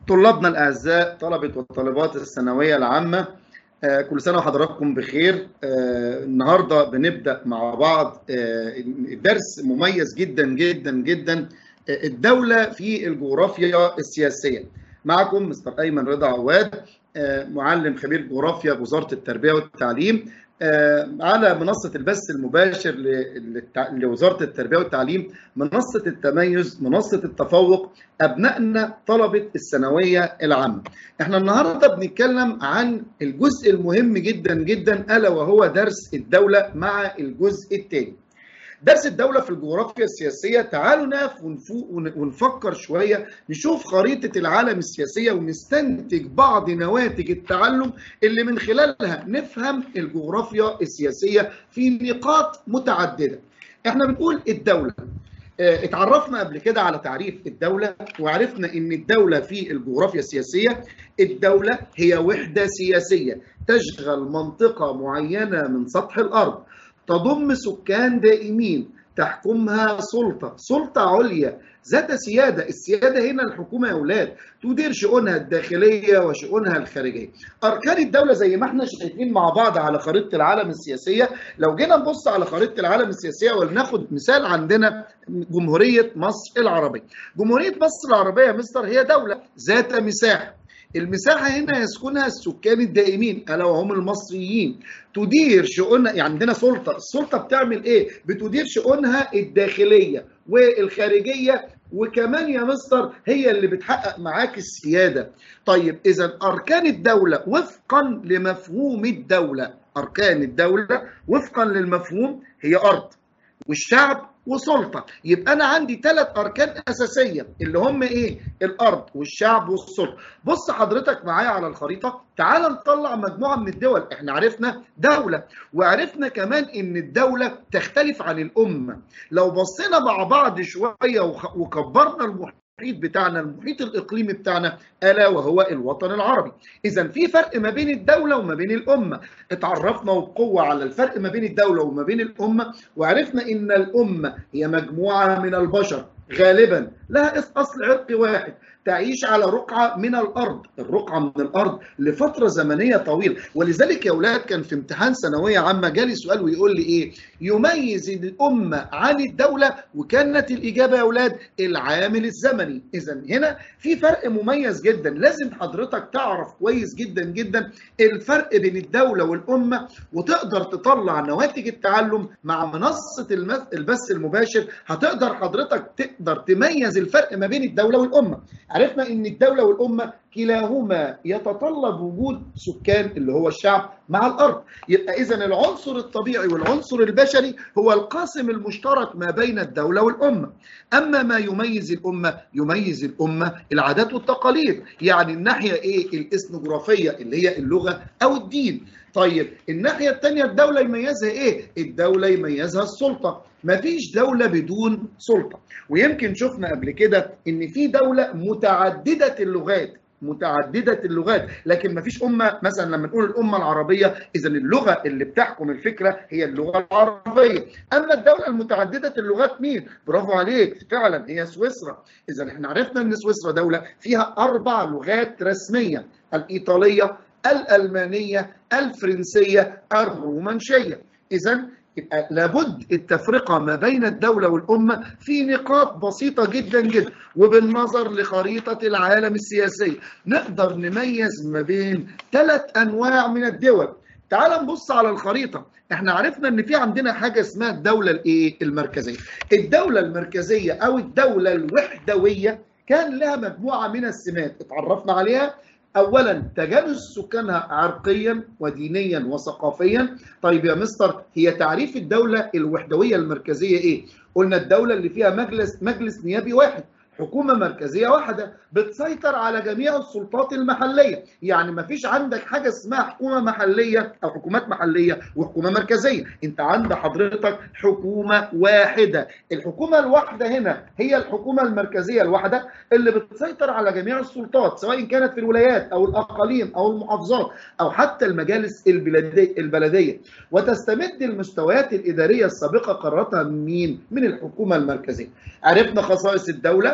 طلابنا الأعزاء طلبة وطالبات الثانوية العامة آه، كل سنة وحضراتكم بخير آه، النهاردة بنبدأ مع بعض آه، درس مميز جدا جدا جدا آه، الدولة في الجغرافيا السياسية معكم مستر أيمن رضا عواد آه، معلم خبير جغرافيا بوزارة التربية والتعليم آه، على منصة البث المباشر ل- للتع- لوزارة التربية والتعليم منصة التميز منصة التفوق أبنائنا طلبة الثانوية العامة احنا النهاردة بنتكلم عن الجزء المهم جدا جدا ألا وهو درس الدولة مع الجزء الثاني درس الدولة في الجغرافيا السياسية تعالوا نقف ونفوق ون- ونفكر شوية نشوف خريطة العالم السياسية ونستنتج بعض نواتج التعلم اللي من خلالها نفهم الجغرافيا السياسية في نقاط متعددة احنا بنقول الدولة آه، اتعرفنا قبل كده على تعريف الدولة وعرفنا ان الدولة في الجغرافيا السياسية الدولة هي وحدة سياسية تشغل منطقة معينة من سطح الأرض تضم سكان دائمين تحكمها سلطة سلطة عليا ذات سيادة السيادة هنا الحكومة يا أولاد تدير شؤونها الداخلية وشؤونها الخارجية أركان الدولة زي ما احنا شايفين مع بعض على خريطة العالم السياسية لو جينا نبص على خريطة العالم السياسية ولناخد مثال عندنا جمهورية مصر العربية جمهورية مصر العربية يا مستر هي دولة ذات مساحة المساحة هنا يسكنها السكان الدائمين ألا وهم المصريين تدير شؤونها يعني عندنا سلطة السلطة بتعمل إيه؟ بتدير شؤونها الداخلية والخارجية وكمان يا مستر هي اللي بتحقق معاك السيادة طيب إذا أركان الدولة وفقا لمفهوم الدولة أركان الدولة وفقا للمفهوم هي أرض والشعب وسلطه يبقى انا عندي ثلاث اركان اساسيه اللي هم ايه الارض والشعب والسلطه بص حضرتك معايا على الخريطه تعال نطلع مجموعه من الدول احنا عرفنا دوله وعرفنا كمان ان الدوله تختلف عن الامه لو بصينا مع بعض شويه وخ- وكبرنا المحيط بتاعنا المحيط الاقليمي بتاعنا الا وهو الوطن العربي اذا في فرق ما بين الدوله وما بين الامه اتعرفنا وبقوه على الفرق ما بين الدوله وما بين الامه وعرفنا ان الامه هي مجموعه من البشر غالبا لها أص- اصل عرقي واحد تعيش على رقعه من الارض، الرقعه من الارض لفتره زمنيه طويله، ولذلك يا اولاد كان في امتحان ثانويه عامه جالي سؤال ويقول لي ايه؟ يميز الامه عن الدوله وكانت الاجابه يا اولاد العامل الزمني، اذا هنا في فرق مميز جدا، لازم حضرتك تعرف كويس جدا جدا الفرق بين الدوله والامه وتقدر تطلع نواتج التعلم مع منصه المس- البث المباشر هتقدر حضرتك تقدر تميز الفرق ما بين الدوله والامه عرفنا ان الدوله والامه كلاهما يتطلب وجود سكان اللي هو الشعب مع الارض يبقى اذا العنصر الطبيعي والعنصر البشري هو القاسم المشترك ما بين الدوله والامه اما ما يميز الامه يميز الامه العادات والتقاليد يعني الناحيه ايه الاثنوغرافيه اللي هي اللغه او الدين طيب الناحيه الثانيه الدوله يميزها ايه الدوله يميزها السلطه مفيش دوله بدون سلطه ويمكن شفنا قبل كده ان في دوله متعدده اللغات متعدده اللغات لكن مفيش امه مثلا لما نقول الامه العربيه اذا اللغه اللي بتحكم الفكره هي اللغه العربيه اما الدوله المتعدده اللغات مين برافو عليك فعلا هي سويسرا اذا احنا عرفنا ان سويسرا دوله فيها اربع لغات رسميه الايطاليه الالمانيه الفرنسيه الرومانشيه اذا يبقى لابد التفرقة ما بين الدولة والأمة في نقاط بسيطة جدا جدا وبالنظر لخريطة العالم السياسية نقدر نميز ما بين ثلاث أنواع من الدول تعال نبص على الخريطة احنا عرفنا ان في عندنا حاجة اسمها الدولة الايه المركزية الدولة المركزية او الدولة الوحدوية كان لها مجموعة من السمات اتعرفنا عليها اولا تجانس سكانها عرقيا ودينيا وثقافيا طيب يا مستر هي تعريف الدوله الوحدويه المركزيه ايه قلنا الدوله اللي فيها مجلس مجلس نيابي واحد حكومة مركزية واحدة بتسيطر على جميع السلطات المحلية يعني ما فيش عندك حاجة اسمها حكومة محلية أو حكومات محلية وحكومة مركزية أنت عند حضرتك حكومة واحدة الحكومة الواحدة هنا هي الحكومة المركزية الواحدة اللي بتسيطر على جميع السلطات سواء كانت في الولايات أو الأقاليم أو المحافظات أو حتى المجالس البلدية, البلدية وتستمد المستويات الإدارية السابقة قررتها من مين؟ من الحكومة المركزية عرفنا خصائص الدولة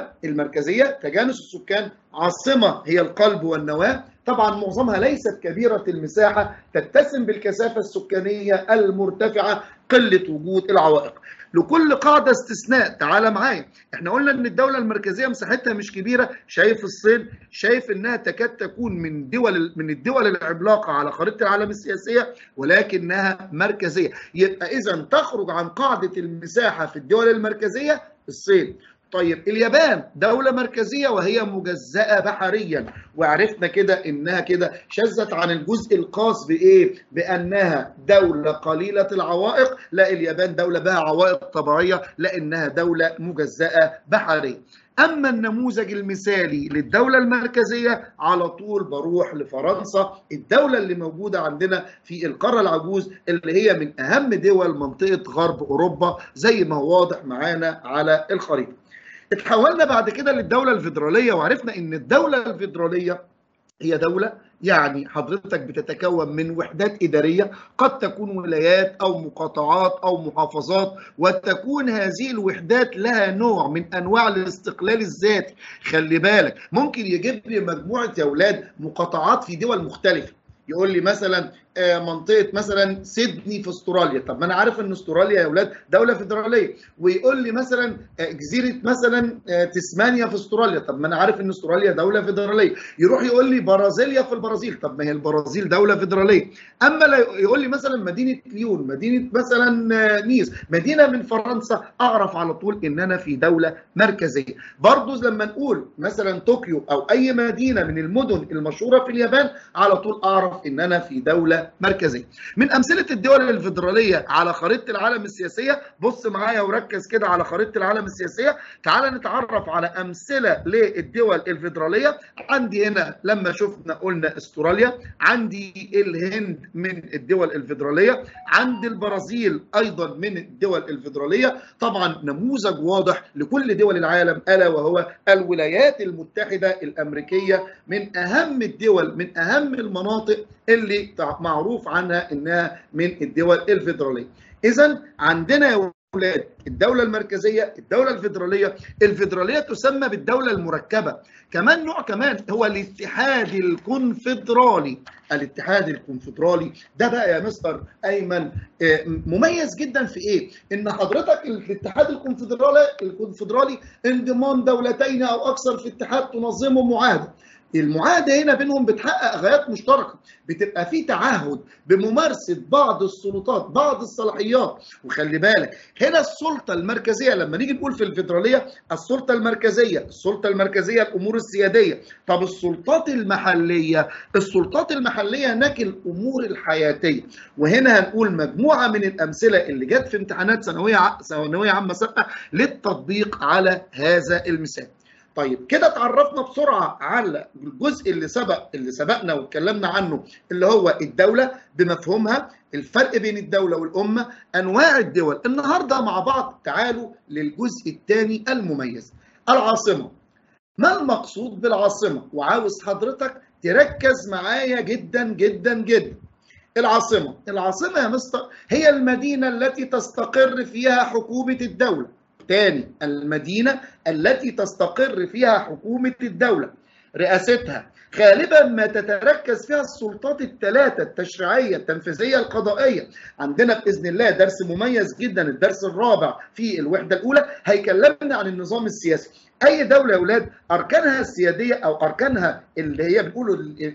الدولة المركزية تجانس السكان عاصمة هي القلب والنواة طبعا معظمها ليست كبيرة المساحة تتسم بالكثافة السكانية المرتفعة قلة وجود العوائق لكل قاعدة استثناء تعال معايا احنا قلنا ان الدولة المركزية مساحتها مش كبيرة شايف الصين شايف انها تكاد تكون من دول من الدول العملاقة على خريطة العالم السياسية ولكنها مركزية يبقى اذا تخرج عن قاعدة المساحة في الدول المركزية الصين طيب اليابان دولة مركزية وهي مجزأة بحريا وعرفنا كده انها كده شذت عن الجزء الخاص بايه؟ بانها دولة قليلة العوائق، لا اليابان دولة بها عوائق طبيعية لانها دولة مجزأة بحريا. اما النموذج المثالي للدولة المركزية على طول بروح لفرنسا الدولة اللي موجودة عندنا في القارة العجوز اللي هي من اهم دول منطقة غرب اوروبا زي ما هو واضح معانا على الخريطة. اتحولنا بعد كده للدولة الفيدرالية وعرفنا ان الدولة الفيدرالية هي دولة يعني حضرتك بتتكون من وحدات إدارية قد تكون ولايات أو مقاطعات أو محافظات وتكون هذه الوحدات لها نوع من أنواع الاستقلال الذاتي خلي بالك ممكن يجيب لي مجموعة يا أولاد مقاطعات في دول مختلفة يقول لي مثلا منطقه مثلا سيدني في استراليا طب ما انا عارف ان استراليا يا اولاد دوله فيدراليه ويقول لي مثلا جزيره مثلا تسمانيا في استراليا طب ما انا عارف ان استراليا دوله فيدراليه يروح يقول لي برازيليا في البرازيل طب ما هي البرازيل دوله فيدراليه اما لا يقول لي مثلا مدينه ليون مدينه مثلا نيس مدينه من فرنسا اعرف على طول ان انا في دوله مركزيه برضه لما نقول مثلا طوكيو او اي مدينه من المدن المشهوره في اليابان على طول اعرف ان انا في دوله مركزيه من امثله الدول الفيدراليه على خريطه العالم السياسيه بص معايا وركز كده على خريطه العالم السياسيه تعال نتعرف على امثله للدول الفيدراليه عندي هنا لما شفنا قلنا استراليا عندي الهند من الدول الفيدراليه عندي البرازيل ايضا من الدول الفيدراليه طبعا نموذج واضح لكل دول العالم الا وهو الولايات المتحده الامريكيه من اهم الدول من اهم المناطق اللي معروف عنها انها من الدول الفيدراليه. اذا عندنا يا اولاد الدوله المركزيه، الدوله الفيدراليه، الفيدراليه تسمى بالدوله المركبه، كمان نوع كمان هو الاتحاد الكونفدرالي، الاتحاد الكونفدرالي ده بقى يا مستر ايمن مميز جدا في ايه؟ ان حضرتك الاتحاد الكونفدرالي الكونفدرالي انضمام دولتين او اكثر في اتحاد تنظمه معاهده. المعاهده هنا بينهم بتحقق غايات مشتركه بتبقى في تعهد بممارسه بعض السلطات بعض الصلاحيات وخلي بالك هنا السلطه المركزيه لما نيجي نقول في الفيدراليه السلطه المركزيه السلطه المركزيه الامور السياديه طب السلطات المحليه السلطات المحليه هناك الامور الحياتيه وهنا هنقول مجموعه من الامثله اللي جت في امتحانات ثانويه ثانويه عامه سابقه للتطبيق على هذا المثال طيب كده اتعرفنا بسرعه على الجزء اللي سبق اللي سبقنا واتكلمنا عنه اللي هو الدوله بمفهومها الفرق بين الدوله والامه انواع الدول النهارده مع بعض تعالوا للجزء الثاني المميز العاصمه ما المقصود بالعاصمه وعاوز حضرتك تركز معايا جدا جدا جدا العاصمه العاصمه يا مستر هي المدينه التي تستقر فيها حكومه الدوله تاني المدينة التي تستقر فيها حكومة الدولة رئاستها غالبا ما تتركز فيها السلطات الثلاثة التشريعية التنفيذية القضائية عندنا بإذن الله درس مميز جدا الدرس الرابع في الوحدة الأولى هيكلمنا عن النظام السياسي أي دولة يا أولاد أركانها السيادية أو أركانها اللي هي بيقولوا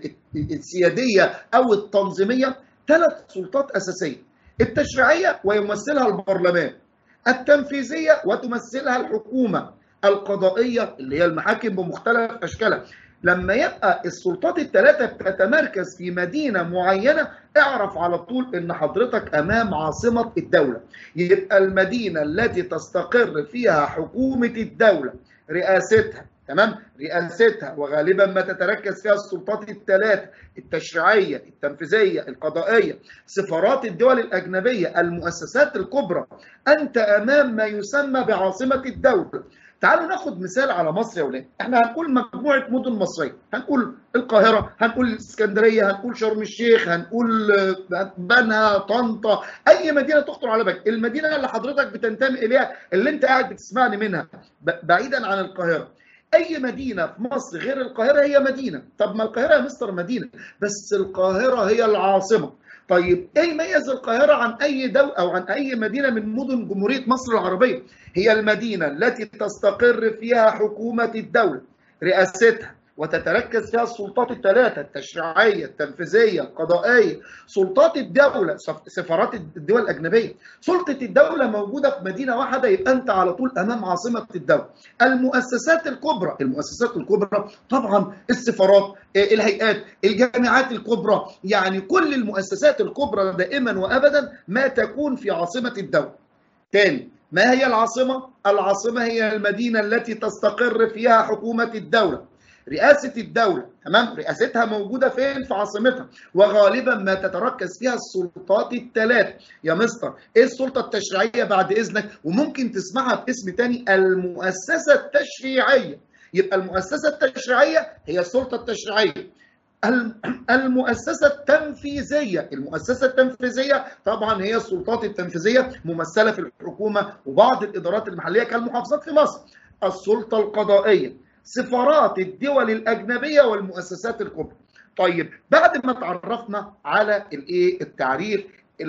السيادية أو التنظيمية ثلاث سلطات أساسية التشريعية ويمثلها البرلمان التنفيذيه وتمثلها الحكومه القضائيه اللي هي المحاكم بمختلف اشكالها لما يبقى السلطات الثلاثه تتمركز في مدينه معينه اعرف على طول ان حضرتك امام عاصمه الدوله يبقى المدينه التي تستقر فيها حكومه الدوله رئاستها تمام رئاستها وغالبا ما تتركز فيها السلطات الثلاث التشريعيه التنفيذيه القضائيه سفارات الدول الاجنبيه المؤسسات الكبرى انت امام ما يسمى بعاصمه الدوله تعالوا ناخد مثال على مصر يا ولاد احنا هنقول مجموعه مدن مصريه هنقول القاهره هنقول الاسكندريه هنقول شرم الشيخ هنقول بنها طنطا اي مدينه تخطر على بالك المدينه اللي حضرتك بتنتمي اليها اللي انت قاعد بتسمعني منها بعيدا عن القاهره اي مدينه في مصر غير القاهره هي مدينه طب ما القاهره يا مستر مدينه بس القاهره هي العاصمه طيب ايه يميز القاهره عن اي دولة او عن اي مدينه من مدن جمهوريه مصر العربيه هي المدينه التي تستقر فيها حكومه الدوله رئاستها وتتركز فيها السلطات الثلاثة التشريعية التنفيذية القضائية سلطات الدولة سفارات الدول الأجنبية سلطة الدولة موجودة في مدينة واحدة يبقى أنت على طول أمام عاصمة الدولة المؤسسات الكبرى المؤسسات الكبرى طبعا السفارات الهيئات الجامعات الكبرى يعني كل المؤسسات الكبرى دائما وأبدا ما تكون في عاصمة الدولة تاني ما هي العاصمة؟ العاصمة هي المدينة التي تستقر فيها حكومة الدولة رئاسة الدولة تمام رئاستها موجودة فين في عاصمتها وغالبا ما تتركز فيها السلطات الثلاث يا مستر ايه السلطة التشريعية بعد اذنك وممكن تسمعها باسم تاني المؤسسة التشريعية يبقى المؤسسة التشريعية هي السلطة التشريعية المؤسسة التنفيذية المؤسسة التنفيذية طبعا هي السلطات التنفيذية ممثلة في الحكومة وبعض الإدارات المحلية كالمحافظات في مصر السلطة القضائية سفارات الدول الاجنبيه والمؤسسات الكبرى. طيب بعد ما تعرفنا على الايه التعريف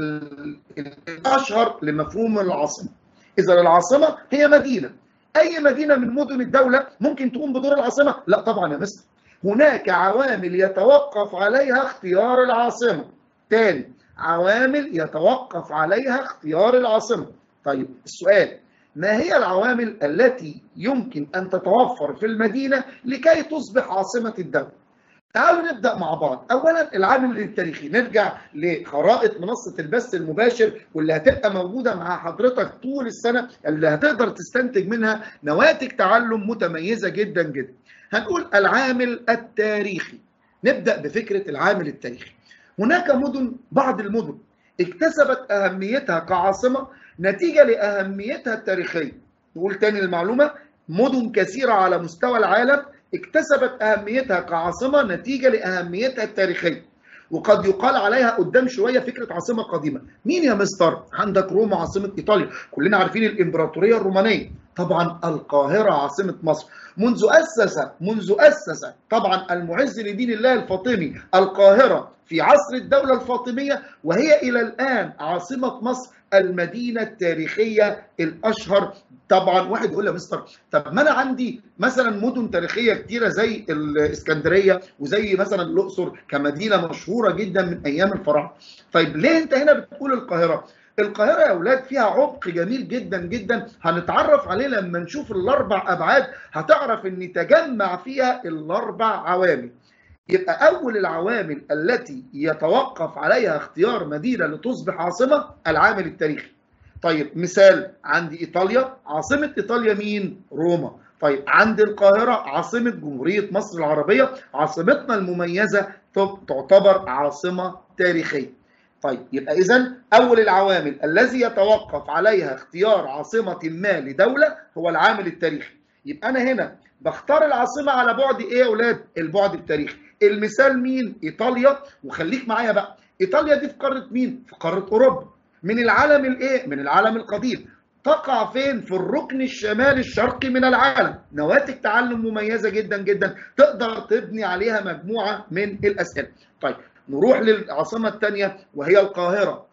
الاشهر لمفهوم العاصمه. اذا العاصمه هي مدينه. اي مدينه من مدن الدوله ممكن تقوم بدور العاصمه؟ لا طبعا يا مستر. هناك عوامل يتوقف عليها اختيار العاصمه. تاني عوامل يتوقف عليها اختيار العاصمه. طيب السؤال ما هي العوامل التي يمكن أن تتوفر في المدينة لكي تصبح عاصمة الدولة تعالوا نبدأ مع بعض أولا العامل التاريخي نرجع لخرائط منصة البث المباشر واللي هتبقى موجودة مع حضرتك طول السنة اللي هتقدر تستنتج منها نواتج تعلم متميزة جدا جدا هنقول العامل التاريخي نبدأ بفكرة العامل التاريخي هناك مدن بعض المدن اكتسبت أهميتها كعاصمة نتيجة لأهميتها التاريخية نقول تاني المعلومة مدن كثيرة على مستوى العالم اكتسبت أهميتها كعاصمة نتيجة لأهميتها التاريخية وقد يقال عليها قدام شويه فكره عاصمه قديمه مين يا مستر عندك روما عاصمه ايطاليا كلنا عارفين الامبراطوريه الرومانيه طبعا القاهره عاصمه مصر منذ اسس منذ اسس طبعا المعز لدين الله الفاطمي القاهره في عصر الدوله الفاطميه وهي الى الان عاصمه مصر المدينه التاريخيه الاشهر طبعا واحد يقول لي مستر طب ما انا عندي مثلا مدن تاريخيه كتيره زي الاسكندريه وزي مثلا الاقصر كمدينه مشهوره جدا من ايام الفراعنه طيب ليه انت هنا بتقول القاهره القاهره يا اولاد فيها عمق جميل جدا جدا هنتعرف عليه لما نشوف الاربع ابعاد هتعرف ان تجمع فيها الاربع عوامل يبقى أول العوامل التي يتوقف عليها اختيار مدينة لتصبح عاصمة العامل التاريخي. طيب مثال عندي إيطاليا عاصمة إيطاليا مين؟ روما. طيب عند القاهرة عاصمة جمهورية مصر العربية عاصمتنا المميزة تعتبر عاصمة تاريخية. طيب يبقى إذا أول العوامل الذي يتوقف عليها اختيار عاصمة ما لدولة هو العامل التاريخي. يبقى أنا هنا بختار العاصمة على بعد إيه يا أولاد؟ البعد التاريخي. المثال مين؟ ايطاليا وخليك معايا بقى ايطاليا دي في قاره مين؟ في قاره اوروبا من العالم الايه؟ من العالم القديم تقع فين؟ في الركن الشمالي الشرقي من العالم نواتج تعلم مميزه جدا جدا تقدر تبني عليها مجموعه من الاسئله طيب نروح للعاصمه الثانيه وهي القاهره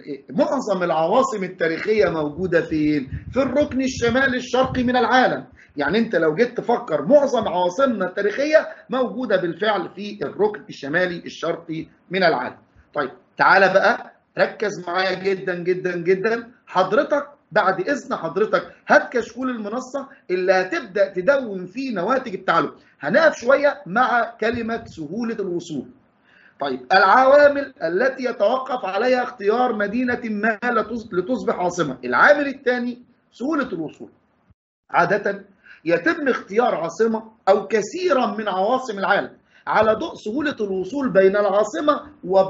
معظم العواصم التاريخيه موجوده فين؟ في الركن الشمالي الشرقي من العالم يعني انت لو جيت تفكر معظم عواصمنا التاريخيه موجوده بالفعل في الركن الشمالي الشرقي من العالم. طيب تعالى بقى ركز معايا جدا جدا جدا حضرتك بعد اذن حضرتك هات كشكول المنصه اللي هتبدا تدون فيه نواتج التعلم. هنقف شويه مع كلمه سهوله الوصول. طيب العوامل التي يتوقف عليها اختيار مدينه ما لتصبح عاصمه، العامل الثاني سهوله الوصول. عاده يتم اختيار عاصمة أو كثيرا من عواصم العالم على ضوء سهولة الوصول بين العاصمة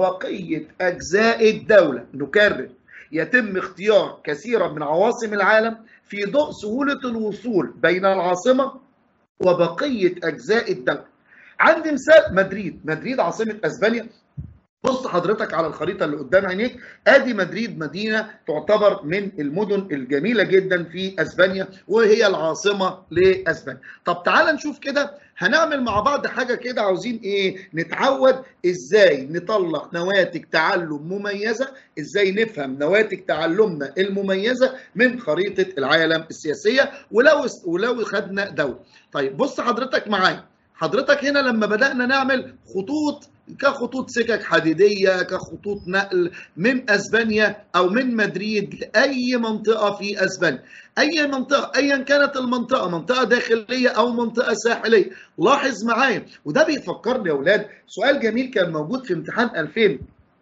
وبقية أجزاء الدولة نكرر يتم اختيار كثيرا من عواصم العالم في ضوء سهولة الوصول بين العاصمة وبقية أجزاء الدولة عندي مثال مدريد مدريد عاصمة أسبانيا بص حضرتك على الخريطه اللي قدام عينيك ادي مدريد مدينه تعتبر من المدن الجميله جدا في اسبانيا وهي العاصمه لاسبانيا طب تعال نشوف كده هنعمل مع بعض حاجه كده عاوزين ايه نتعود ازاي نطلع نواتج تعلم مميزه ازاي نفهم نواتج تعلمنا المميزه من خريطه العالم السياسيه ولو ولو خدنا دوله طيب بص حضرتك معايا حضرتك هنا لما بدانا نعمل خطوط كخطوط سكك حديديه كخطوط نقل من اسبانيا او من مدريد لاي منطقه في اسبانيا اي منطقه ايا كانت المنطقه منطقه داخليه او منطقه ساحليه لاحظ معايا وده بيفكرني يا اولاد سؤال جميل كان موجود في امتحان 2000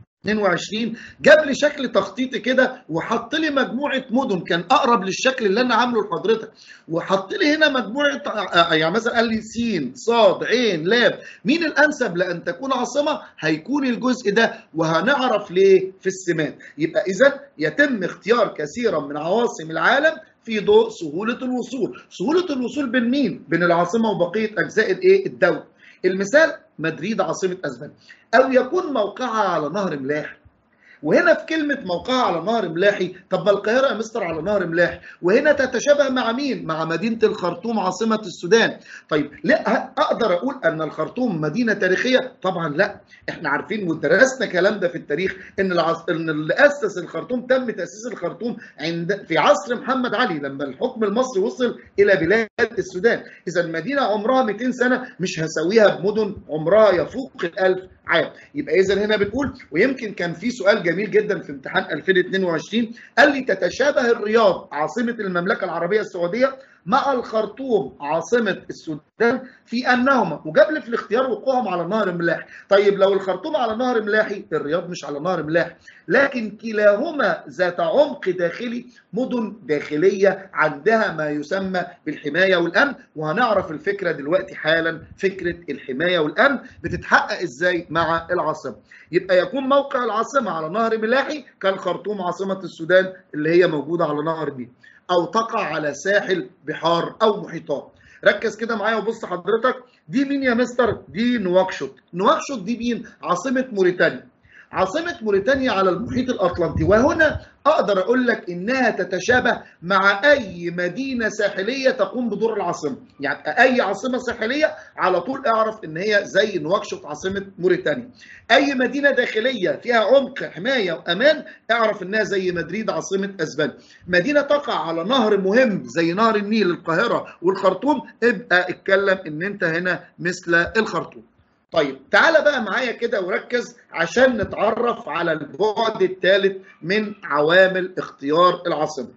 22 جاب لي شكل تخطيطي كده وحط لي مجموعه مدن كان اقرب للشكل اللي انا عامله لحضرتك وحط لي هنا مجموعه يعني مثلا قال لي س صاد عين لام مين الانسب لان تكون عاصمه هيكون الجزء ده وهنعرف ليه في السمات يبقى اذا يتم اختيار كثيرا من عواصم العالم في ضوء سهوله الوصول سهوله الوصول بين مين بين العاصمه وبقيه اجزاء الايه الدوله المثال مدريد عاصمة أسبانيا أو يكون موقعها على نهر ملاح وهنا في كلمة موقعها على نهر ملاحي طب ما القاهرة يا مستر على نهر ملاح وهنا تتشابه مع مين؟ مع مدينة الخرطوم عاصمة السودان طيب لا أقدر أقول أن الخرطوم مدينة تاريخية؟ طبعا لا احنا عارفين ودرسنا كلام ده في التاريخ ان العص... ان اللي اسس الخرطوم تم تاسيس الخرطوم عند في عصر محمد علي لما الحكم المصري وصل الى بلاد السودان اذا مدينه عمرها 200 سنه مش هسويها بمدن عمرها يفوق الألف عام يبقى اذا هنا بنقول ويمكن كان في سؤال جميل جدا في امتحان 2022 قال لي تتشابه الرياض عاصمه المملكه العربيه السعوديه مع الخرطوم عاصمة السودان في أنهما وجاب لي في الاختيار وقوعهم على نهر ملاح طيب لو الخرطوم على نهر ملاحي الرياض مش على نهر ملاح لكن كلاهما ذات عمق داخلي مدن داخلية عندها ما يسمى بالحماية والأمن وهنعرف الفكرة دلوقتي حالا فكرة الحماية والأمن بتتحقق إزاي مع العاصمة يبقى يكون موقع العاصمة على نهر ملاحي كالخرطوم عاصمة السودان اللي هي موجودة على نهر النيل او تقع على ساحل بحار او محيطات ركز كده معايا وبص حضرتك دي مين يا مستر دي نواكشوط نواكشوط دي مين عاصمه موريتانيا عاصمة موريتانيا على المحيط الأطلنطي وهنا أقدر أقول لك إنها تتشابه مع أي مدينة ساحلية تقوم بدور العاصمة يعني أي عاصمة ساحلية على طول اعرف إن هي زي نواكشوط عاصمة موريتانيا أي مدينة داخلية فيها عمق حماية وأمان اعرف إنها زي مدريد عاصمة أسبانيا مدينة تقع على نهر مهم زي نهر النيل القاهرة والخرطوم ابقى اتكلم إن أنت هنا مثل الخرطوم طيب تعالى بقى معايا كده وركز عشان نتعرف على البعد الثالث من عوامل اختيار العاصمه.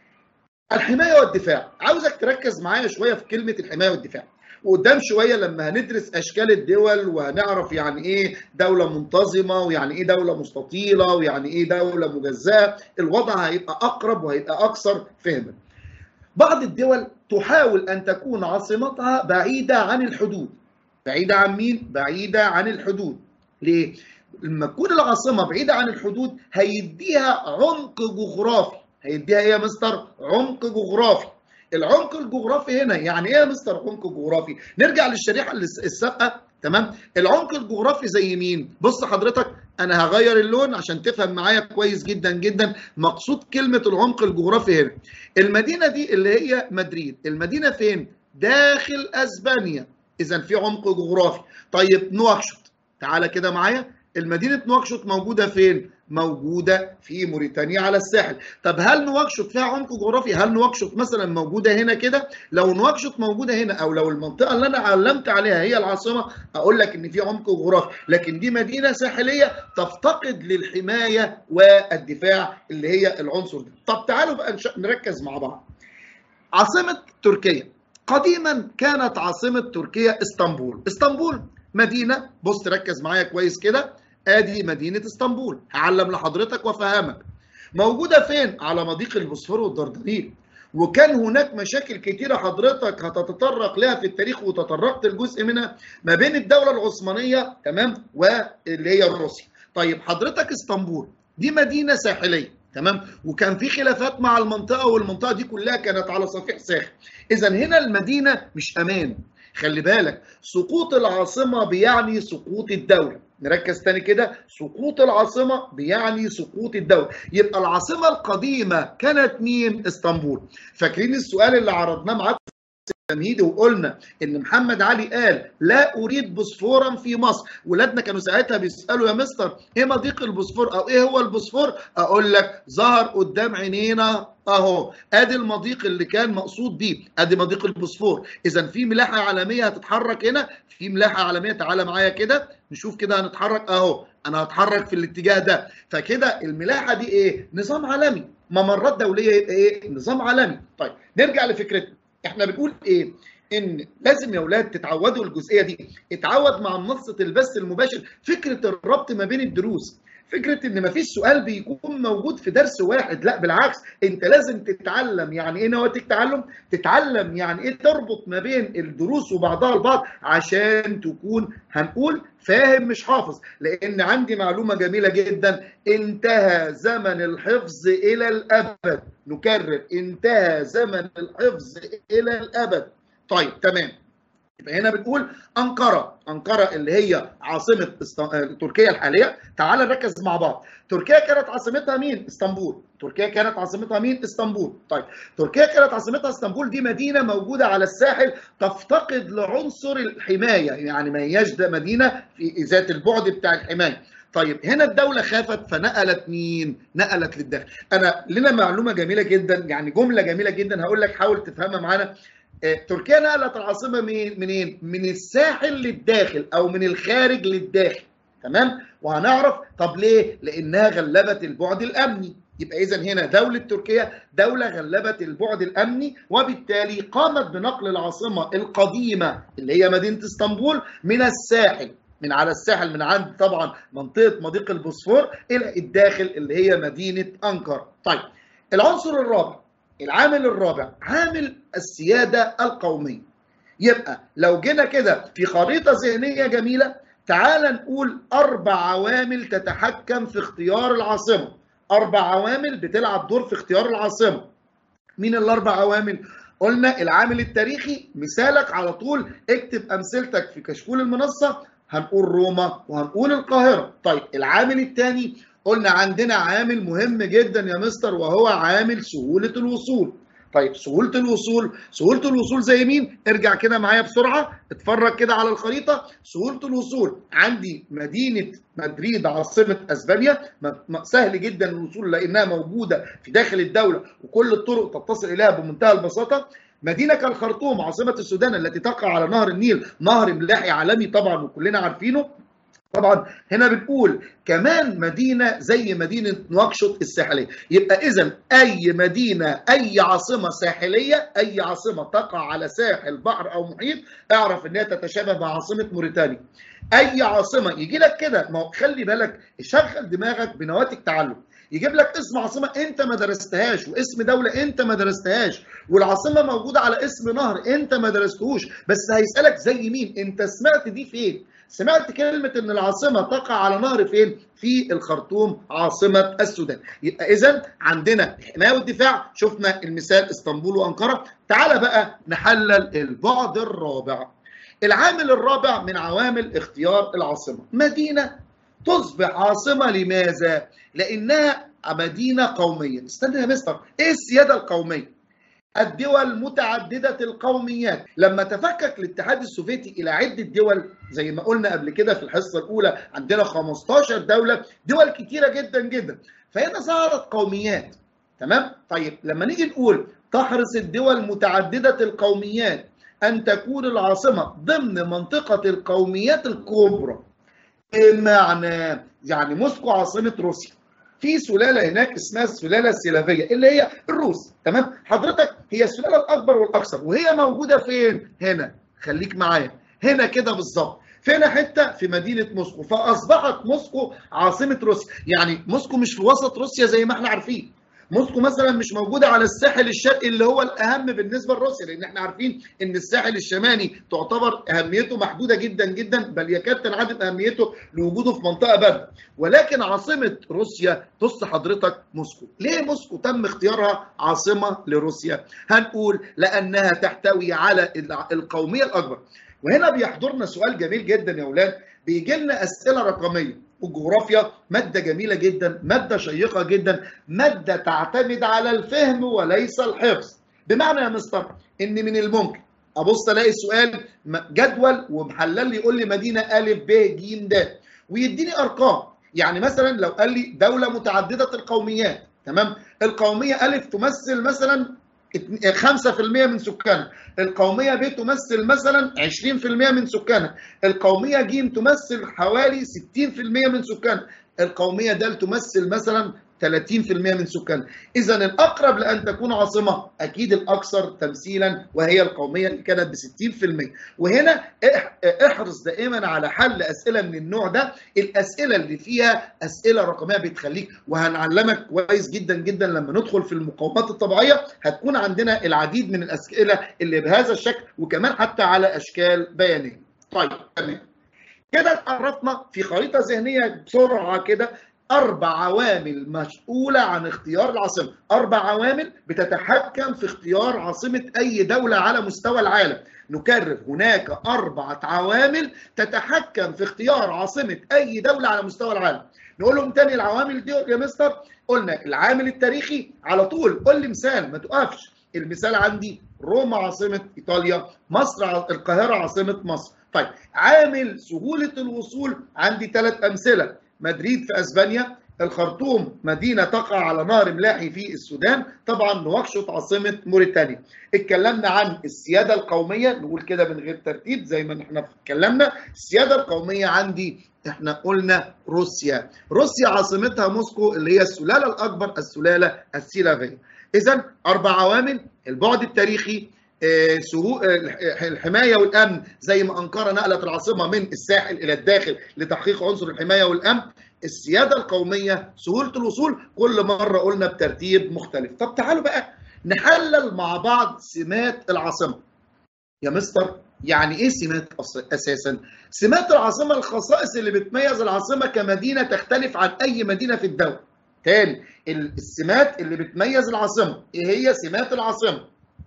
الحمايه والدفاع، عاوزك تركز معايا شويه في كلمه الحمايه والدفاع. وقدام شويه لما هندرس اشكال الدول وهنعرف يعني ايه دوله منتظمه ويعني ايه دوله مستطيله ويعني ايه دوله مجزاه، الوضع هيبقى اقرب وهيبقى اكثر فهما. بعض الدول تحاول ان تكون عاصمتها بعيده عن الحدود، بعيدة عن مين؟ بعيدة عن الحدود. ليه؟ لما تكون العاصمة بعيدة عن الحدود هيديها عمق جغرافي. هيديها ايه يا مستر؟ عمق جغرافي. العمق الجغرافي هنا يعني ايه يا مستر عمق جغرافي؟ نرجع للشريحة السابقة تمام؟ العمق الجغرافي زي مين؟ بص حضرتك انا هغير اللون عشان تفهم معايا كويس جدا جدا مقصود كلمة العمق الجغرافي هنا. المدينة دي اللي هي مدريد، المدينة فين؟ داخل اسبانيا. اذا في عمق جغرافي طيب نواكشوط تعالى كده معايا المدينه نواكشوط موجوده فين موجوده في موريتانيا على الساحل طب هل نواكشوط فيها عمق جغرافي هل نواكشوط مثلا موجوده هنا كده لو نواكشوط موجوده هنا او لو المنطقه اللي انا علمت عليها هي العاصمه اقول لك ان في عمق جغرافي لكن دي مدينه ساحليه تفتقد للحمايه والدفاع اللي هي العنصر ده طب تعالوا بقى نركز مع بعض عاصمه تركيا قديما كانت عاصمة تركيا اسطنبول اسطنبول مدينة بص تركز معايا كويس كده ادي مدينة اسطنبول هعلم لحضرتك وافهمك موجودة فين على مضيق البوسفور والدردنيل وكان هناك مشاكل كتيرة حضرتك هتتطرق لها في التاريخ وتطرقت الجزء منها ما بين الدولة العثمانية تمام واللي هي روسيا طيب حضرتك اسطنبول دي مدينة ساحلية تمام وكان في خلافات مع المنطقه والمنطقه دي كلها كانت على صفيح ساخن اذا هنا المدينه مش امان خلي بالك سقوط العاصمه بيعني سقوط الدوله نركز تاني كده سقوط العاصمة بيعني سقوط الدولة يبقى العاصمة القديمة كانت مين؟ اسطنبول فاكرين السؤال اللي عرضناه معاكم التمهيدي وقلنا ان محمد علي قال لا اريد بوسفورا في مصر ولادنا كانوا ساعتها بيسالوا يا مستر ايه مضيق البوسفور او ايه هو البوسفور اقول لك ظهر قدام عينينا اهو ادي المضيق اللي كان مقصود بيه ادي مضيق البوسفور اذا في ملاحه عالميه هتتحرك هنا في ملاحه عالميه تعالى معايا كده نشوف كده هنتحرك اهو انا هتحرك في الاتجاه ده فكده الملاحه دي ايه نظام عالمي ممرات دوليه يبقى ايه نظام عالمي طيب نرجع لفكرتنا احنا بنقول ايه ان لازم يا اولاد تتعودوا الجزئيه دي اتعود مع منصه البث المباشر فكره الربط ما بين الدروس فكره ان مفيش سؤال بيكون موجود في درس واحد لا بالعكس انت لازم تتعلم يعني ايه نواتج تعلم تتعلم يعني ايه تربط ما بين الدروس وبعضها البعض عشان تكون هنقول فاهم مش حافظ لان عندي معلومه جميله جدا انتهى زمن الحفظ الى الابد نكرر انتهى زمن الحفظ الى الابد طيب تمام يبقى هنا بنقول انقره انقره اللي هي عاصمه است... تركيا الحاليه تعال نركز مع بعض تركيا كانت عاصمتها مين اسطنبول تركيا كانت عاصمتها مين اسطنبول طيب تركيا كانت عاصمتها اسطنبول دي مدينه موجوده على الساحل تفتقد لعنصر الحمايه يعني ما هياش ده مدينه في ذات البعد بتاع الحمايه طيب هنا الدوله خافت فنقلت مين نقلت للداخل انا لنا معلومه جميله جدا يعني جمله جميله جدا هقول لك حاول تفهمها معانا تركيا نقلت العاصمه منين؟ منين؟ من الساحل للداخل او من الخارج للداخل تمام؟ وهنعرف طب ليه؟ لانها غلبت البعد الامني يبقى اذا هنا دوله تركيا دوله غلبت البعد الامني وبالتالي قامت بنقل العاصمه القديمه اللي هي مدينه اسطنبول من الساحل من على الساحل من عند طبعا منطقه مضيق البوسفور الى الداخل اللي هي مدينه انقره. طيب العنصر الرابع العامل الرابع عامل السيادة القومية يبقى لو جينا كده في خريطة ذهنية جميلة تعال نقول أربع عوامل تتحكم في اختيار العاصمة أربع عوامل بتلعب دور في اختيار العاصمة مين الأربع عوامل؟ قلنا العامل التاريخي مثالك على طول اكتب أمثلتك في كشكول المنصة هنقول روما وهنقول القاهرة طيب العامل الثاني قلنا عندنا عامل مهم جدا يا مستر وهو عامل سهولة الوصول طيب سهولة الوصول سهولة الوصول زي مين ارجع كده معايا بسرعة اتفرج كده على الخريطة سهولة الوصول عندي مدينة مدريد عاصمة اسبانيا سهل جدا الوصول لانها موجودة في داخل الدولة وكل الطرق تتصل اليها بمنتهى البساطة مدينة كالخرطوم عاصمة السودان التي تقع على نهر النيل نهر ملاحي عالمي طبعا وكلنا عارفينه طبعا هنا بنقول كمان مدينه زي مدينه نواكشوط الساحليه يبقى اذا اي مدينه اي عاصمه ساحليه اي عاصمه تقع على ساحل بحر او محيط اعرف انها تتشابه مع عاصمه موريتانيا اي عاصمه يجي لك كده ما خلي بالك شغل دماغك بنواتج تعلم يجيب لك اسم عاصمه انت ما درستهاش واسم دوله انت ما درستهاش والعاصمه موجوده على اسم نهر انت ما درستهوش بس هيسالك زي مين انت سمعت دي فين سمعت كلمة إن العاصمة تقع على نهر فين؟ في الخرطوم عاصمة السودان. يبقى إذا عندنا الحماية والدفاع، شفنا المثال اسطنبول وأنقرة، تعال بقى نحلل البعد الرابع. العامل الرابع من عوامل اختيار العاصمة، مدينة تصبح عاصمة لماذا؟ لأنها مدينة قومية. استنى يا مستر، إيه السيادة القومية؟ الدول متعددة القوميات لما تفكك الاتحاد السوفيتي إلى عدة دول زي ما قلنا قبل كده في الحصة الأولى عندنا 15 دولة دول كتيرة جدا جدا فهنا ظهرت قوميات تمام طيب لما نيجي نقول تحرص الدول متعددة القوميات أن تكون العاصمة ضمن منطقة القوميات الكبرى بمعنى يعني موسكو عاصمة روسيا في سلاله هناك اسمها السلاله السلافيه اللي هي الروس تمام حضرتك هي السلاله الاكبر والاكثر وهي موجوده فين هنا خليك معايا هنا كده بالظبط فين حته في مدينه موسكو فاصبحت موسكو عاصمه روسيا يعني موسكو مش في وسط روسيا زي ما احنا عارفين موسكو مثلا مش موجوده على الساحل الشرقي اللي هو الاهم بالنسبه لروسيا لان احنا عارفين ان الساحل الشمالي تعتبر اهميته محدوده جدا جدا بل يكاد تنعدم اهميته لوجوده في منطقه بارده ولكن عاصمه روسيا بص حضرتك موسكو ليه موسكو تم اختيارها عاصمه لروسيا هنقول لانها تحتوي على القوميه الاكبر وهنا بيحضرنا سؤال جميل جدا يا اولاد بيجي لنا اسئله رقميه والجغرافيا ماده جميله جدا ماده شيقه جدا ماده تعتمد على الفهم وليس الحفظ بمعنى يا مستر ان من الممكن ابص الاقي السؤال جدول ومحلل لي يقول لي مدينه ا ب ج د ويديني ارقام يعني مثلا لو قال لي دوله متعدده القوميات تمام القوميه ا تمثل مثلا 5% من سكانها القوميه ب تمثل مثلا 20% من سكانها القوميه ج تمثل حوالي 60% من سكانها القوميه د تمثل مثلا 30% من سكانها اذا الاقرب لان تكون عاصمه اكيد الاكثر تمثيلا وهي القوميه اللي كانت ب 60% وهنا احرص دائما على حل اسئله من النوع ده الاسئله اللي فيها اسئله رقميه بتخليك وهنعلمك كويس جدا جدا لما ندخل في المقاومات الطبيعيه هتكون عندنا العديد من الاسئله اللي بهذا الشكل وكمان حتى على اشكال بيانيه طيب تمام كده اتعرفنا في خريطه ذهنيه بسرعه كده أربع عوامل مسؤولة عن اختيار العاصمة أربع عوامل بتتحكم في اختيار عاصمة أي دولة على مستوى العالم نكرر هناك أربعة عوامل تتحكم في اختيار عاصمة أي دولة على مستوى العالم نقول لهم تاني العوامل دي يا مستر قلنا العامل التاريخي على طول قول لي مثال ما توقفش المثال عندي روما عاصمة إيطاليا مصر القاهرة عاصمة مصر طيب عامل سهولة الوصول عندي ثلاث أمثلة مدريد في اسبانيا الخرطوم مدينه تقع على نهر ملاحي في السودان طبعا نواكشوط عاصمه موريتانيا اتكلمنا عن السياده القوميه نقول كده من غير ترتيب زي ما احنا اتكلمنا السياده القوميه عندي احنا قلنا روسيا روسيا عاصمتها موسكو اللي هي السلاله الاكبر السلاله السلافيه اذا اربع عوامل البعد التاريخي الحمايه والامن زي ما انقره نقلت العاصمه من الساحل الى الداخل لتحقيق عنصر الحمايه والامن السياده القوميه سهوله الوصول كل مره قلنا بترتيب مختلف طب تعالوا بقى نحلل مع بعض سمات العاصمه يا مستر يعني ايه سمات اساسا سمات العاصمه الخصائص اللي بتميز العاصمه كمدينه تختلف عن اي مدينه في الدوله تاني السمات اللي بتميز العاصمه ايه هي سمات العاصمه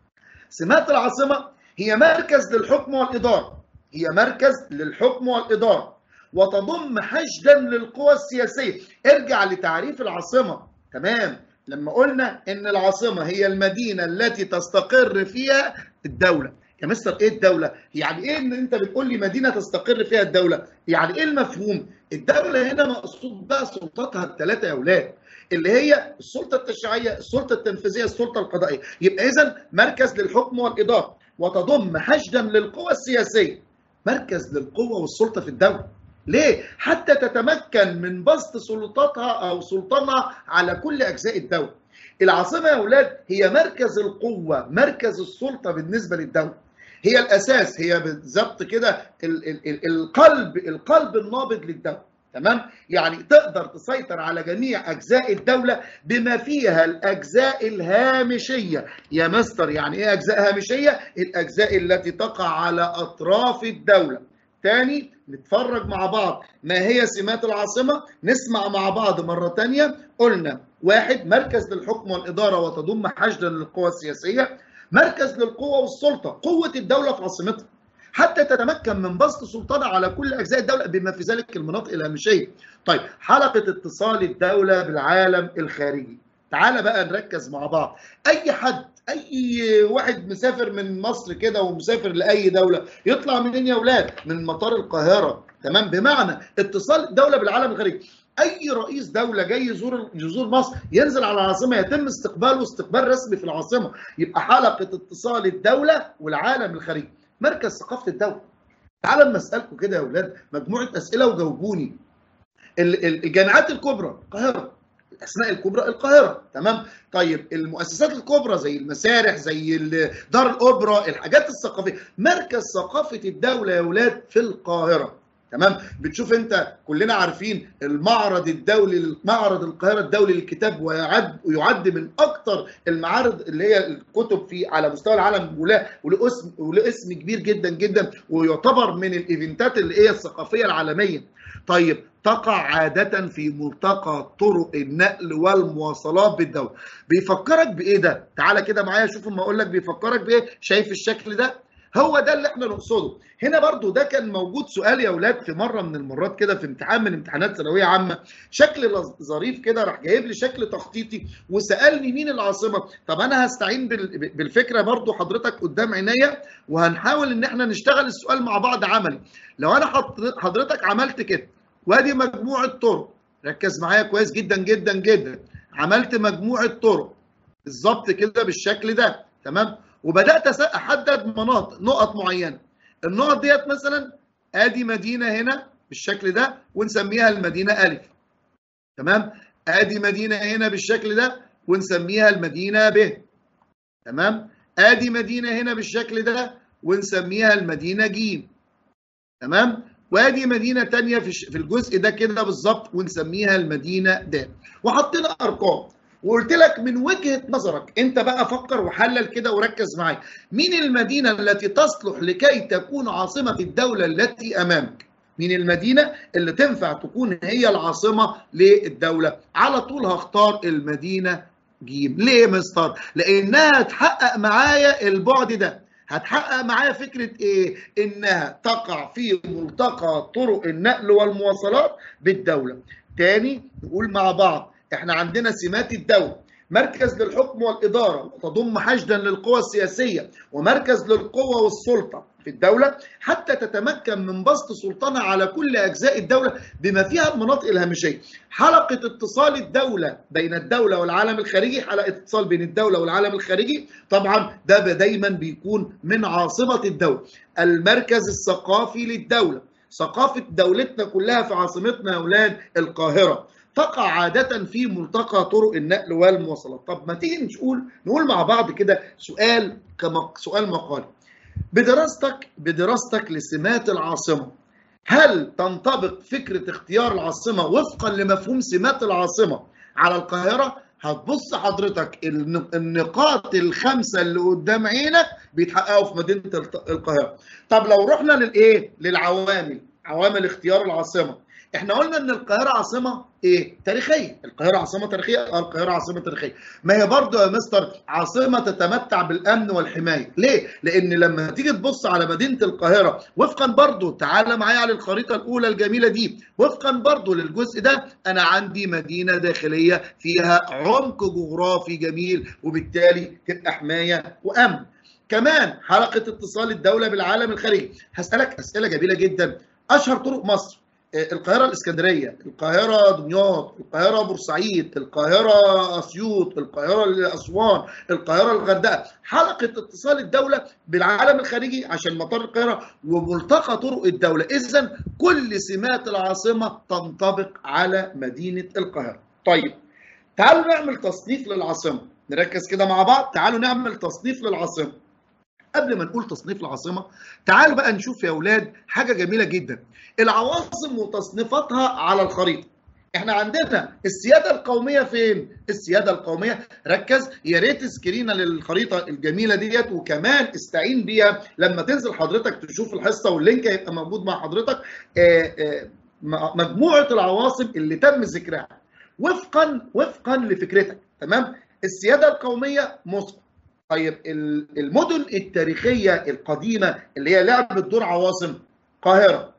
سمات العاصمة هي مركز للحكم والإدارة هي مركز للحكم والإدارة وتضم حشدا للقوى السياسية ارجع لتعريف العاصمة تمام لما قلنا ان العاصمة هي المدينة التي تستقر فيها الدولة يا مستر ايه الدولة؟ يعني ايه ان انت بتقول لي مدينة تستقر فيها الدولة؟ يعني ايه المفهوم؟ الدولة هنا مقصود بها سلطاتها الثلاثة يا اولاد اللي هي السلطه التشريعيه، السلطه التنفيذيه، السلطه القضائيه، يبقى اذا مركز للحكم والاداره وتضم حشدا للقوى السياسيه. مركز للقوه والسلطه في الدوله. ليه؟ حتى تتمكن من بسط سلطاتها او سلطانها على كل اجزاء الدوله. العاصمه يا اولاد هي مركز القوه، مركز السلطه بالنسبه للدوله. هي الاساس هي بالظبط كده القلب القلب النابض للدوله. تمام يعني تقدر تسيطر على جميع اجزاء الدوله بما فيها الاجزاء الهامشيه يا مستر يعني ايه اجزاء هامشيه الاجزاء التي تقع على اطراف الدوله تاني نتفرج مع بعض ما هي سمات العاصمه نسمع مع بعض مره تانية قلنا واحد مركز للحكم والاداره وتضم حشدا للقوى السياسيه مركز للقوه والسلطه قوه الدوله في عاصمتها حتى تتمكن من بسط سلطانها على كل اجزاء الدوله بما في ذلك المناطق الهامشيه. طيب حلقه اتصال الدوله بالعالم الخارجي. تعال بقى نركز مع بعض. اي حد اي واحد مسافر من مصر كده ومسافر لاي دوله يطلع منين يا اولاد؟ من مطار القاهره تمام بمعنى اتصال الدوله بالعالم الخارجي. اي رئيس دوله جاي يزور يزور مصر ينزل على العاصمه يتم استقباله استقبال رسمي في العاصمه يبقى حلقه اتصال الدوله والعالم الخارجي. مركز ثقافه الدوله. تعالوا اما اسالكم كده يا اولاد مجموعه اسئله وجاوبوني. الجامعات الكبرى القاهره الاسماء الكبرى القاهره تمام طيب المؤسسات الكبرى زي المسارح زي دار الاوبرا الحاجات الثقافيه مركز ثقافه الدوله يا اولاد في القاهره تمام بتشوف انت كلنا عارفين المعرض الدولي معرض القاهره الدولي للكتاب ويعد ويعد من اكثر المعارض اللي هي الكتب في على مستوى العالم وله وله اسم وله اسم كبير جدا جدا ويعتبر من الايفنتات اللي هي الثقافيه العالميه طيب تقع عادة في ملتقى طرق النقل والمواصلات بالدولة بيفكرك بإيه ده؟ تعالى كده معايا شوف ما أقول لك بيفكرك بإيه؟ شايف الشكل ده؟ هو ده اللي احنا نقصده هنا برضو ده كان موجود سؤال يا اولاد في مره من المرات كده في امتحان من امتحانات ثانويه عامه شكل ظريف كده راح جايب لي شكل تخطيطي وسالني مين العاصمه طب انا هستعين بالفكره برضو حضرتك قدام عينيا وهنحاول ان احنا نشتغل السؤال مع بعض عملي لو انا حضرتك عملت كده وادي مجموعه طرق ركز معايا كويس جدا جدا جدا عملت مجموعه طرق بالظبط كده بالشكل ده تمام وبدات احدد مناطق نقط معينه النقط ديت مثلا ادي مدينه هنا بالشكل ده ونسميها المدينه الف تمام ادي مدينه هنا بالشكل ده ونسميها المدينه ب تمام ادي مدينه هنا بالشكل ده ونسميها المدينه ج تمام وادي مدينه ثانيه في الجزء ده كده بالظبط ونسميها المدينه د وحطينا ارقام وقلت لك من وجهه نظرك انت بقى فكر وحلل كده وركز معايا مين المدينه التي تصلح لكي تكون عاصمه الدوله التي امامك مين المدينه اللي تنفع تكون هي العاصمه للدوله على طول هختار المدينه جيم ليه مستر لانها تحقق معايا البعد ده هتحقق معايا فكره ايه انها تقع في ملتقى طرق النقل والمواصلات بالدوله تاني نقول مع بعض احنا عندنا سمات الدولة مركز للحكم والإدارة وتضم حشدا للقوى السياسية ومركز للقوة والسلطة في الدولة حتى تتمكن من بسط سلطانها على كل أجزاء الدولة بما فيها المناطق الهامشية حلقة اتصال الدولة بين الدولة والعالم الخارجي حلقة اتصال بين الدولة والعالم الخارجي طبعا ده دايما بيكون من عاصمة الدولة المركز الثقافي للدولة ثقافة دولتنا كلها في عاصمتنا يا أولاد القاهرة تقع عادة في ملتقى طرق النقل والمواصلات طب ما تيجي نقول نقول مع بعض كده سؤال كما سؤال مقالي بدراستك بدراستك لسمات العاصمة هل تنطبق فكرة اختيار العاصمة وفقا لمفهوم سمات العاصمة على القاهرة هتبص حضرتك النقاط الخمسة اللي قدام عينك بيتحققوا في مدينة القاهرة طب لو رحنا للايه للعوامل عوامل اختيار العاصمة احنا قلنا ان القاهره عاصمه ايه تاريخيه القاهره عاصمه تاريخيه اه القاهره عاصمه تاريخيه ما هي برضه يا مستر عاصمه تتمتع بالامن والحمايه ليه لان لما تيجي تبص على مدينه القاهره وفقا برضه تعالى معايا على الخريطه الاولى الجميله دي وفقا برضه للجزء ده انا عندي مدينه داخليه فيها عمق جغرافي جميل وبالتالي تبقى حمايه وامن كمان حلقه اتصال الدوله بالعالم الخارجي هسالك اسئله جميله جدا اشهر طرق مصر القاهره الاسكندريه القاهره دمياط القاهره بورسعيد القاهره اسيوط القاهره اسوان القاهره الغردقه حلقه اتصال الدوله بالعالم الخارجي عشان مطار القاهره وملتقى طرق الدوله اذا كل سمات العاصمه تنطبق على مدينه القاهره طيب تعالوا نعمل تصنيف للعاصمه نركز كده مع بعض تعالوا نعمل تصنيف للعاصمه قبل ما نقول تصنيف العاصمه تعالوا بقى نشوف يا اولاد حاجه جميله جدا العواصم وتصنيفاتها على الخريطه احنا عندنا السياده القوميه فين السياده القوميه ركز يا ريت سكرينه للخريطه الجميله ديت وكمان استعين بيها لما تنزل حضرتك تشوف الحصه واللينك هيبقى موجود مع حضرتك آآ آآ مجموعه العواصم اللي تم ذكرها وفقا وفقا لفكرتك تمام السياده القوميه موسكو طيب المدن التاريخيه القديمه اللي هي لعبت دور عواصم القاهره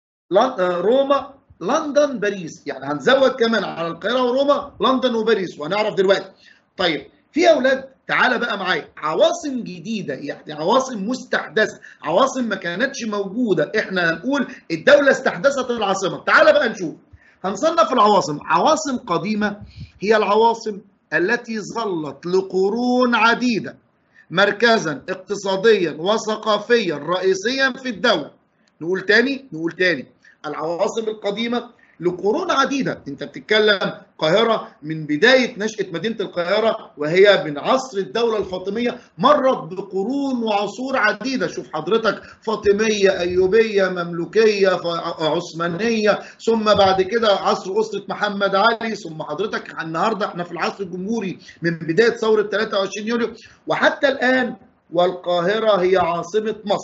روما لندن باريس يعني هنزود كمان على القاهره وروما لندن وباريس وهنعرف دلوقتي طيب في اولاد تعالى بقى معايا عواصم جديده يعني عواصم مستحدثه عواصم ما كانتش موجوده احنا هنقول الدوله استحدثت العاصمه تعالى بقى نشوف هنصنف العواصم عواصم قديمه هي العواصم التي ظلت لقرون عديده مركزا اقتصاديا وثقافيا رئيسيا في الدوله نقول تاني نقول تاني العواصم القديمه لقرون عديده انت بتتكلم القاهره من بدايه نشاه مدينه القاهره وهي من عصر الدوله الفاطميه مرت بقرون وعصور عديده شوف حضرتك فاطميه ايوبيه مملوكيه عثمانيه ثم بعد كده عصر اسره محمد علي ثم حضرتك النهارده احنا في العصر الجمهوري من بدايه ثوره 23 يوليو وحتى الان والقاهره هي عاصمه مصر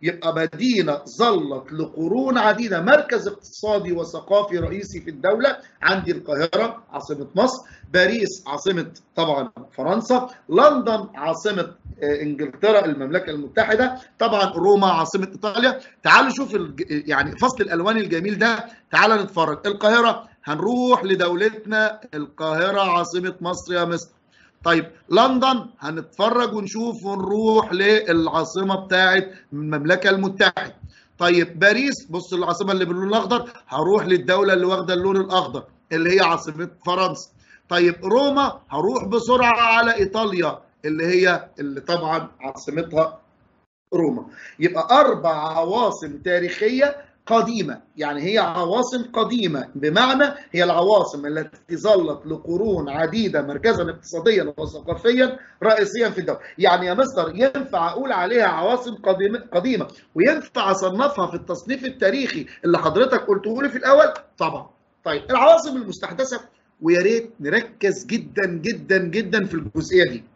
يبقى مدينة ظلت لقرون عديدة مركز اقتصادي وثقافي رئيسي في الدولة عندي القاهرة عاصمة مصر باريس عاصمة طبعا فرنسا لندن عاصمة انجلترا المملكة المتحدة طبعا روما عاصمة ايطاليا تعالوا شوف يعني فصل الالوان الجميل ده تعالوا نتفرج القاهرة هنروح لدولتنا القاهرة عاصمة مصر يا مصر طيب لندن هنتفرج ونشوف ونروح للعاصمه بتاعه المملكه المتحده طيب باريس بص العاصمه اللي باللون الاخضر هروح للدوله اللي واخده اللون الاخضر اللي هي عاصمه فرنسا طيب روما هروح بسرعه على ايطاليا اللي هي اللي طبعا عاصمتها روما يبقى اربع عواصم تاريخيه قديمة يعني هي عواصم قديمة بمعنى هي العواصم التي ظلت لقرون عديدة مركزا اقتصاديا وثقافيا رئيسيا في الدولة يعني يا مستر ينفع أقول عليها عواصم قديمة, قديمة وينفع أصنفها في التصنيف التاريخي اللي حضرتك قلته لي في الأول طبعا طيب العواصم المستحدثة ويا ريت نركز جدا جدا جدا في الجزئية دي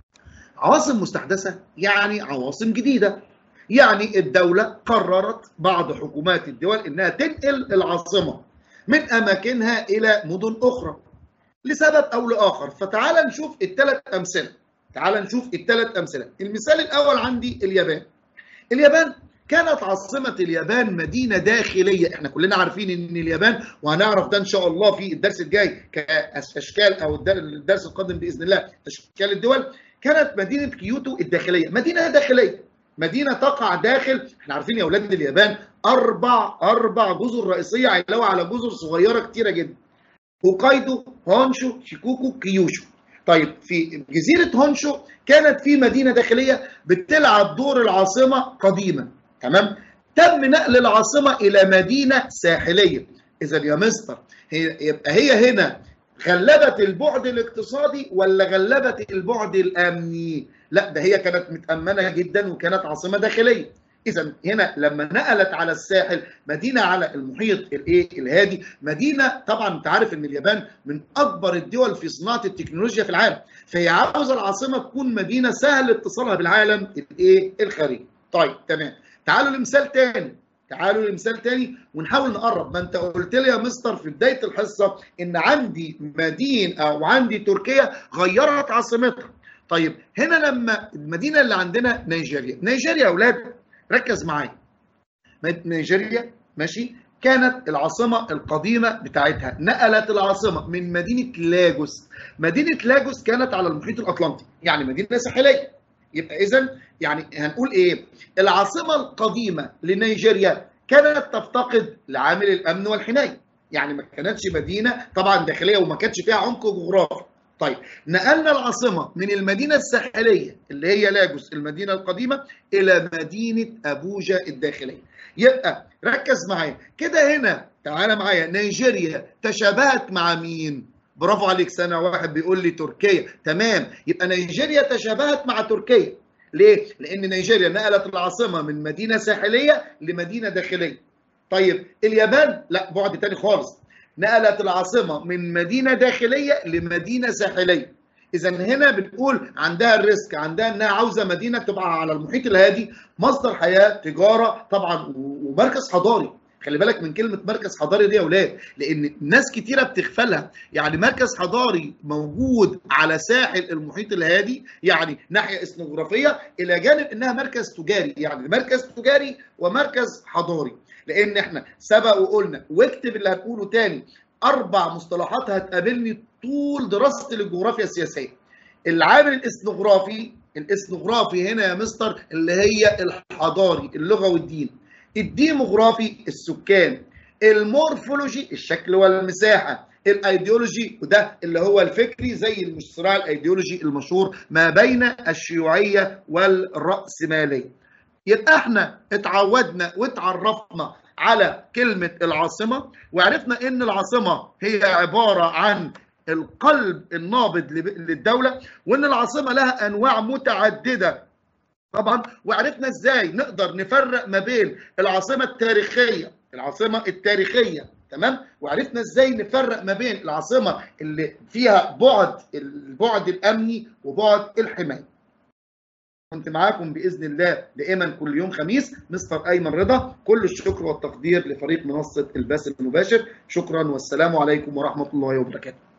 عواصم مستحدثة يعني عواصم جديدة يعني الدولة قررت بعض حكومات الدول انها تنقل العاصمة من اماكنها الى مدن اخرى لسبب او لاخر فتعال نشوف الثلاث امثلة تعال نشوف الثلاث امثلة المثال الاول عندي اليابان اليابان كانت عاصمة اليابان مدينة داخلية احنا كلنا عارفين ان اليابان وهنعرف ده ان شاء الله في الدرس الجاي كاشكال او الدرس القادم باذن الله اشكال الدول كانت مدينة كيوتو الداخلية مدينة داخلية مدينه تقع داخل احنا عارفين يا اولاد اليابان اربع اربع جزر رئيسيه علاوه على جزر صغيره كتيره جدا هوكايدو هونشو شيكوكو كيوشو طيب في جزيره هونشو كانت في مدينه داخليه بتلعب دور العاصمه قديما تمام تم نقل العاصمه الى مدينه ساحليه اذا يا مستر هي يبقى هي هنا غلبت البعد الاقتصادي ولا غلبت البعد الامني لا ده هي كانت متامنه جدا وكانت عاصمه داخليه اذا هنا لما نقلت على الساحل مدينه على المحيط الايه الهادي مدينه طبعا انت عارف ان اليابان من اكبر الدول في صناعه التكنولوجيا في العالم فهي عاوزه العاصمه تكون مدينه سهل اتصالها بالعالم الايه الخارجي طيب تمام تعالوا لمثال تاني تعالوا لمثال تاني ونحاول نقرب ما انت قلت لي يا مستر في بدايه الحصه ان عندي مدينه او عندي تركيا غيرت عاصمتها طيب هنا لما المدينه اللي عندنا نيجيريا نيجيريا يا اولاد ركز معايا نيجيريا ماشي كانت العاصمه القديمه بتاعتها نقلت العاصمه من مدينه لاجوس مدينه لاجوس كانت على المحيط الاطلنطي يعني مدينه ساحليه يبقى اذا يعني هنقول ايه العاصمه القديمه لنيجيريا كانت تفتقد لعامل الامن والحمايه يعني ما كانتش مدينه طبعا داخليه وما كانتش فيها عمق جغرافي طيب نقلنا العاصمه من المدينه الساحليه اللي هي لاجوس المدينه القديمه الى مدينه ابوجا الداخليه يبقى ركز معايا كده هنا تعالى معايا نيجيريا تشابهت مع مين برافو عليك سنه واحد بيقول لي تركيا تمام يبقى نيجيريا تشابهت مع تركيا ليه لان نيجيريا نقلت العاصمه من مدينه ساحليه لمدينه داخليه طيب اليابان لا بعد تاني خالص نقلت العاصمه من مدينه داخليه لمدينه ساحليه اذا هنا بنقول عندها الريسك عندها انها عاوزه مدينه تبقى على المحيط الهادي مصدر حياه تجاره طبعا ومركز حضاري خلي بالك من كلمه مركز حضاري دي يا اولاد لان ناس كتيره بتغفلها يعني مركز حضاري موجود على ساحل المحيط الهادي يعني ناحيه اثنوغرافيه الى جانب انها مركز تجاري يعني مركز تجاري ومركز حضاري لان احنا سبق وقلنا واكتب اللي هتقوله تاني اربع مصطلحات هتقابلني طول دراستي للجغرافيا السياسيه العامل الاثنوغرافي الاثنوغرافي هنا يا مستر اللي هي الحضاري اللغه والدين الديموغرافي السكان المورفولوجي الشكل والمساحه الايديولوجي وده اللي هو الفكري زي الصراع الايديولوجي المشهور ما بين الشيوعيه والراسماليه يبقى احنا اتعودنا واتعرفنا على كلمه العاصمه وعرفنا ان العاصمه هي عباره عن القلب النابض للدوله وان العاصمه لها انواع متعدده طبعا وعرفنا ازاي نقدر نفرق ما بين العاصمه التاريخيه العاصمه التاريخيه تمام وعرفنا ازاي نفرق ما بين العاصمه اللي فيها بعد البعد الامني وبعد الحمايه كنت معاكم باذن الله دائما كل يوم خميس مستر ايمن رضا كل الشكر والتقدير لفريق منصه البث المباشر شكرا والسلام عليكم ورحمه الله وبركاته